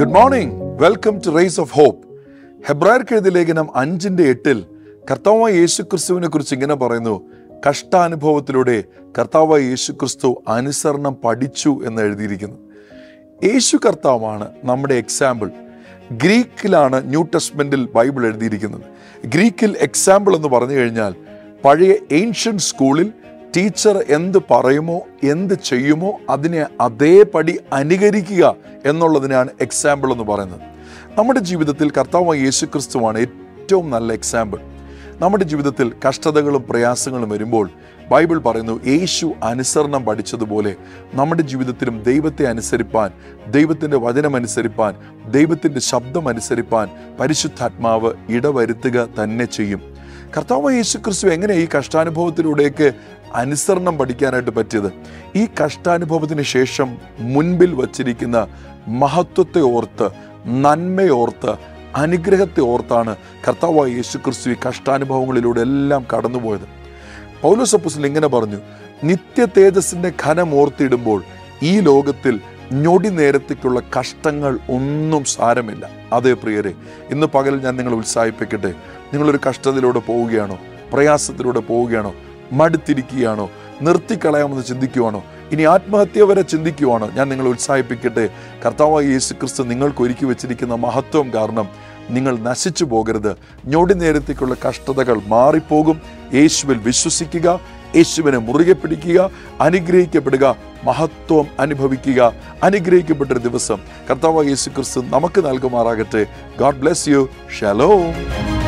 good morning welcome to race of hope ഹെബ്രായർക്ക് എഴുതിയ ലേഖനം അഞ്ചിന്റെ എട്ടിൽ കർത്താവായ യേശു ക്രിസ്തുവിനെ കുറിച്ച് ഇങ്ങനെ പറയുന്നു കഷ്ടാനുഭവത്തിലൂടെ കർത്താവായ യേശു ക്രിസ്തു അനുസരണം പഠിച്ചു എന്ന് എഴുതിയിരിക്കുന്നു യേശു കർത്താവാണ് നമ്മുടെ എക്സാമ്പിൾ ഗ്രീക്കിലാണ് ന്യൂ ടെസ്റ്റ്മെന്റിൽ ബൈബിൾ എഴുതിയിരിക്കുന്നത് ഗ്രീക്കിൽ എക്സാമ്പിൾ എന്ന് പറഞ്ഞു കഴിഞ്ഞാൽ പഴയ ഏൻഷ്യൻ സ്കൂളിൽ ടീച്ചർ എന്ത് പറയുമോ എന്ത് ചെയ്യുമോ അതിനെ അതേപടി അനുകരിക്കുക എന്നുള്ളതിനാണ് എക്സാമ്പിൾ എന്ന് പറയുന്നത് നമ്മുടെ ജീവിതത്തിൽ കർത്താവായ യേശു ക്രിസ്തുവാണ് ഏറ്റവും നല്ല എക്സാമ്പിൾ നമ്മുടെ ജീവിതത്തിൽ കഷ്ടതകളും പ്രയാസങ്ങളും വരുമ്പോൾ ബൈബിൾ പറയുന്നു യേശു അനുസരണം പഠിച്ചതുപോലെ നമ്മുടെ ജീവിതത്തിലും ദൈവത്തെ അനുസരിപ്പാൻ ദൈവത്തിൻ്റെ വചനം അനുസരിപ്പാൻ ദൈവത്തിൻ്റെ ശബ്ദം അനുസരിപ്പാൻ പരിശുദ്ധാത്മാവ് ഇടവരുത്തുക തന്നെ ചെയ്യും കർത്താവ് യേശു ക്രിസ്തു എങ്ങനെ ഈ കഷ്ടാനുഭവത്തിലൂടെയൊക്കെ അനുസരണം പഠിക്കാനായിട്ട് പറ്റിയത് ഈ കഷ്ടാനുഭവത്തിന് ശേഷം മുൻപിൽ വച്ചിരിക്കുന്ന മഹത്വത്തെ ഓർത്ത് നന്മയോർത്ത് അനുഗ്രഹത്തെ ഓർത്താണ് കർത്താവായ യേശു ക്രിസ്തു ഈ കഷ്ടാനുഭവങ്ങളിലൂടെ എല്ലാം കടന്നുപോയത് പൗലോസപ്പുസിൽ ഇങ്ങനെ പറഞ്ഞു നിത്യ തേജസ്സിന്റെ ഘനം ഓർത്തിടുമ്പോൾ ഈ ലോകത്തിൽ ഞൊടി നേരത്തേക്കുള്ള കഷ്ടങ്ങൾ ഒന്നും സാരമില്ല അതേ പ്രിയരെ ഇന്ന് പകൽ ഞാൻ നിങ്ങളെ ഉത്സാഹിപ്പിക്കട്ടെ നിങ്ങളൊരു കഷ്ടതയിലൂടെ പോവുകയാണോ പ്രയാസത്തിലൂടെ പോവുകയാണോ മടുത്തിരിക്കുകയാണോ നിർത്തിക്കളയാമെന്ന് ചിന്തിക്കുവാണോ ഇനി ആത്മഹത്യ വരെ ചിന്തിക്കുവാണോ ഞാൻ നിങ്ങളെ ഉത്സാഹിപ്പിക്കട്ടെ കർത്താവായ യേശു ക്രിസ്തു നിങ്ങൾക്ക് ഒരുക്കി വെച്ചിരിക്കുന്ന മഹത്വം കാരണം നിങ്ങൾ നശിച്ചു പോകരുത് ഞൊടി നേരത്തേക്കുള്ള കഷ്ടതകൾ മാറിപ്പോകും യേശുവിൽ വിശ്വസിക്കുക യേശുവിനെ മുറുകെ പിടിക്കുക അനുഗ്രഹിക്കപ്പെടുക മഹത്വം അനുഭവിക്കുക അനുഗ്രഹിക്കപ്പെട്ടൊരു ദിവസം കർത്താവ് യേശു ക്രിസ്തു നമുക്ക് നൽകുമാറാകട്ടെ ഗോഡ് ബ്ലെസ് യു ഷലോ